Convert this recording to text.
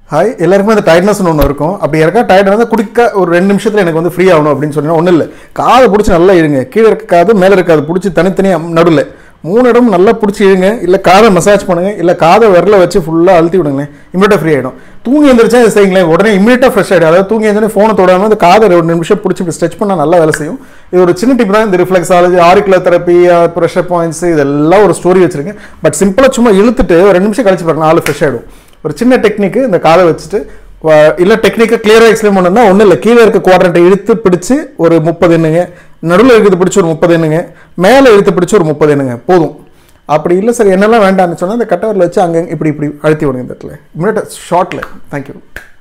hi எல்லாருக்குமே அந்த டயர்ட்னஸ்னு ஒன்று இருக்கும் அப்படி யாருக்கா டயர்ட் வந்து குடிக்க ஒரு ரெண்டு நிமிஷத்தில் எனக்கு வந்து ஃப்ரீ ஆகணும் அப்படின்னு சொன்னீங்கன்னா ஒன்றும் இல்லை காதை பிடிச்சி நல்லா இழுங்க கீழே இருக்க காது மேலே இருக்காது பிடிச்சி தனித்தனியாக நடுவில் மூணு இடம் நல்லா பிடிச்சி இழுங்க இல்லை காதை மசாஜ் பண்ணுங்க இல்லை காதை விரல வச்சு ஃபுல்லாக அழுத்தி விடுங்களேன் இமீடியட்டாக ஃப்ரீ ஆகிடும் தூங்கி எந்திரிச்சா இது செய்யுங்களேன் உடனே இமீடியட்டாக ஃப்ரெஷ் ஆகிடும் அதாவது தூங்கி எழுந்தோடனே ஃபோனை தொடாமல் அந்த காதை ஒரு நிமிஷம் பிடிச்சி இப்படி ஸ்ட்ரெச் பண்ணால் நல்லா வேலை செய்யும் இது ஒரு சின்ன டிப் தான் இந்த reflexology auricular therapy pressure points இதெல்லாம் ஒரு ஸ்டோரி வச்சிருக்கேன் பட் சிம்பிளாக சும்மா இழுத்துட்டு ஒரு ரெண்டு நிமிஷம் கழிச்சு பாருங்க நாலு ஃப்ரெஷ் ஆகிடும் ஒரு சின்ன டெக்னிக்கு இந்த காதை வச்சுட்டு வ- இல்ல டெக்னிக்கை கிளியராக எக்ஸ்பிளைன் பண்ணணும்னா ஒன்றும் இல்லை கீழே இருக்க குவாட்ரண்ட்டை இழுத்து பிடிச்சு ஒரு முப்பது எண்ணுங்க நடுவில் இருக்கிறது பிடிச்சி ஒரு முப்பது எண்ணுங்க மேலே இழுத்து பிடிச்சி ஒரு முப்பது எண்ணுங்க போதும் அப்படி இல்லை சார் என்னெல்லாம் வேண்டாம்னு சொன்னால் இந்த கட்டவரில் வச்சு அங்கே இப்படி இப்படி அழுத்தி விடுங்க இந்த இடத்துல இமிடியேட்டாக ஷார்ட்டில் தேங்க்யூ